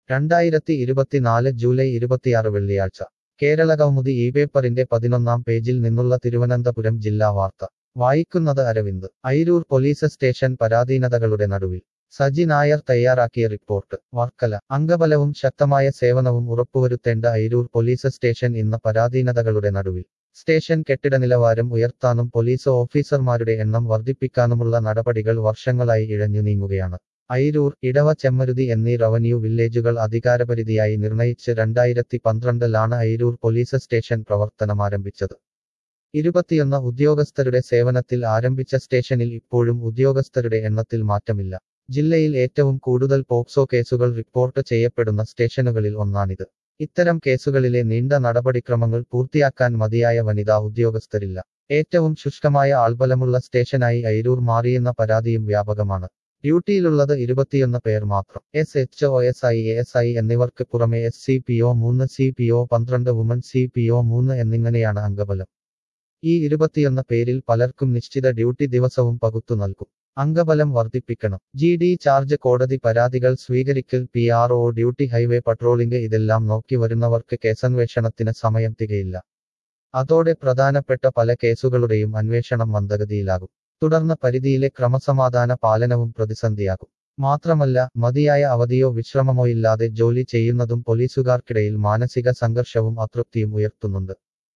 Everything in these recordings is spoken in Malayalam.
രണ്ടായിരത്തി ഇരുപത്തിനാല് ജൂലൈ ഇരുപത്തിയാറ് വെള്ളിയാഴ്ച കേരള കൗമുദി ഈ പേപ്പറിന്റെ പതിനൊന്നാം പേജിൽ നിന്നുള്ള തിരുവനന്തപുരം ജില്ലാ വാർത്ത വായിക്കുന്നത് അരവിന്ദ് ഐരൂർ പോലീസ് സ്റ്റേഷൻ പരാധീനതകളുടെ നടുവിൽ സജി നായർ തയ്യാറാക്കിയ റിപ്പോർട്ട് വർക്കല അംഗബലവും ശക്തമായ സേവനവും ഉറപ്പുവരുത്തേണ്ട ഐരൂർ പോലീസ് സ്റ്റേഷൻ ഇന്ന് പരാധീനതകളുടെ നടുവിൽ സ്റ്റേഷൻ കെട്ടിട നിലവാരം ഉയർത്താനും പോലീസ് ഓഫീസർമാരുടെ എണ്ണം വർദ്ധിപ്പിക്കാനുമുള്ള നടപടികൾ വർഷങ്ങളായി ഇഴഞ്ഞു നീങ്ങുകയാണ് ഐരൂർ ഇടവ ചെമ്മരുതി എന്നീ റവന്യൂ വില്ലേജുകൾ അധികാരപരിധിയായി നിർണയിച്ച് രണ്ടായിരത്തി പന്ത്രണ്ടിലാണ് ഐരൂർ പോലീസ് സ്റ്റേഷൻ പ്രവർത്തനമാരംഭിച്ചത് ഇരുപത്തിയൊന്ന് ഉദ്യോഗസ്ഥരുടെ സേവനത്തിൽ ആരംഭിച്ച സ്റ്റേഷനിൽ ഇപ്പോഴും ഉദ്യോഗസ്ഥരുടെ എണ്ണത്തിൽ മാറ്റമില്ല ജില്ലയിൽ ഏറ്റവും കൂടുതൽ പോക്സോ കേസുകൾ റിപ്പോർട്ട് ചെയ്യപ്പെടുന്ന സ്റ്റേഷനുകളിൽ ഒന്നാണിത് ഇത്തരം കേസുകളിലെ നീണ്ട നടപടിക്രമങ്ങൾ പൂർത്തിയാക്കാൻ മതിയായ വനിതാ ഉദ്യോഗസ്ഥരില്ല ഏറ്റവും ശുഷ്കമായ ആൾബലമുള്ള സ്റ്റേഷനായി ഐരൂർ മാറിയെന്ന പരാതിയും വ്യാപകമാണ് ഡ്യൂട്ടിയിലുള്ളത് ഇരുപത്തിയൊന്ന് പേർ മാത്രം S H O S I S I എന്നിവർക്ക് പുറമെ എസ് സി പി ഒ മൂന്ന് സി പി ഒ പന്ത്രണ്ട് വുമൺ സി പി ഒ മൂന്ന് എന്നിങ്ങനെയാണ് അംഗബലം ഈ ഇരുപത്തിയൊന്ന് പേരിൽ പലർക്കും നിശ്ചിത ഡ്യൂട്ടി ദിവസവും പകുത്തു നൽകും അംഗബലം വർദ്ധിപ്പിക്കണം ജി ഡി ചാർജ് കോടതി പരാതികൾ സ്വീകരിക്കൽ P R O duty highway patrolling ഇതെല്ലാം നോക്കി വരുന്നവർക്ക് കേസന്വേഷണത്തിന് സമയം തികയില്ല അതോടെ പ്രധാനപ്പെട്ട പല കേസുകളുടെയും അന്വേഷണം മന്ദഗതിയിലാകും തുടർന്ന് പരിധിയിലെ ക്രമസമാധാന പാലനവും പ്രതിസന്ധിയാകും മാത്രമല്ല മതിയായ അവധിയോ വിശ്രമമോ ഇല്ലാതെ ജോലി ചെയ്യുന്നതും പോലീസുകാർക്കിടയിൽ മാനസിക സംഘർഷവും അതൃപ്തിയും ഉയർത്തുന്നുണ്ട്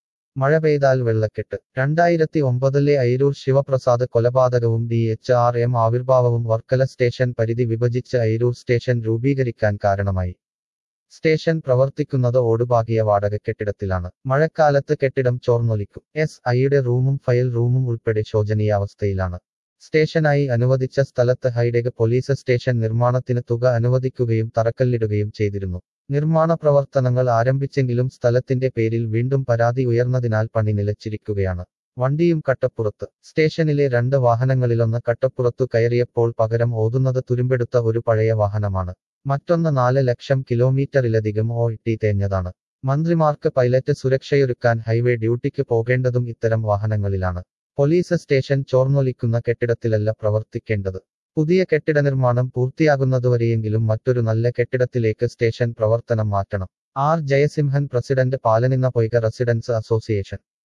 മഴ പെയ്താൽ വെള്ളക്കെട്ട് രണ്ടായിരത്തി ഒമ്പതിലെ ഐരൂർ ശിവപ്രസാദ് കൊലപാതകവും ഡി എച്ച് ആർ എം ആവിർഭാവവും വർക്കല സ്റ്റേഷൻ പരിധി വിഭജിച്ച് ഐരൂർ സ്റ്റേഷൻ രൂപീകരിക്കാൻ കാരണമായി സ്റ്റേഷൻ പ്രവർത്തിക്കുന്നത് ഓടുപാകിയ വാടക കെട്ടിടത്തിലാണ് മഴക്കാലത്ത് കെട്ടിടം ചോർന്നൊലിക്കും എസ് ഐയുടെ റൂമും ഫയൽ റൂമും ഉൾപ്പെടെ ശോചനീയാവസ്ഥയിലാണ് സ്റ്റേഷനായി അനുവദിച്ച സ്ഥലത്ത് ഹൈടെക് പോലീസ് സ്റ്റേഷൻ നിർമ്മാണത്തിന് തുക അനുവദിക്കുകയും തറക്കല്ലിടുകയും ചെയ്തിരുന്നു നിർമ്മാണ പ്രവർത്തനങ്ങൾ ആരംഭിച്ചെങ്കിലും സ്ഥലത്തിന്റെ പേരിൽ വീണ്ടും പരാതി ഉയർന്നതിനാൽ പണി നിലച്ചിരിക്കുകയാണ് വണ്ടിയും കട്ടപ്പുറത്ത് സ്റ്റേഷനിലെ രണ്ട് വാഹനങ്ങളിലൊന്ന് കട്ടപ്പുറത്തു കയറിയപ്പോൾ പകരം ഓതുന്നത് തുരുമ്പെടുത്ത ഒരു പഴയ വാഹനമാണ് മറ്റൊന്ന് നാല് ലക്ഷം കിലോമീറ്ററിലധികം ഓ ഇട്ടി തേഞ്ഞതാണ് മന്ത്രിമാർക്ക് പൈലറ്റ് സുരക്ഷയൊരുക്കാൻ ഹൈവേ ഡ്യൂട്ടിക്ക് പോകേണ്ടതും ഇത്തരം വാഹനങ്ങളിലാണ് പോലീസ് സ്റ്റേഷൻ ചോർന്നൊലിക്കുന്ന കെട്ടിടത്തിലല്ല പ്രവർത്തിക്കേണ്ടത് പുതിയ കെട്ടിട നിർമ്മാണം പൂർത്തിയാകുന്നതുവരെയെങ്കിലും മറ്റൊരു നല്ല കെട്ടിടത്തിലേക്ക് സ്റ്റേഷൻ പ്രവർത്തനം മാറ്റണം R Jayasimhan president Palaninna Poyka residence association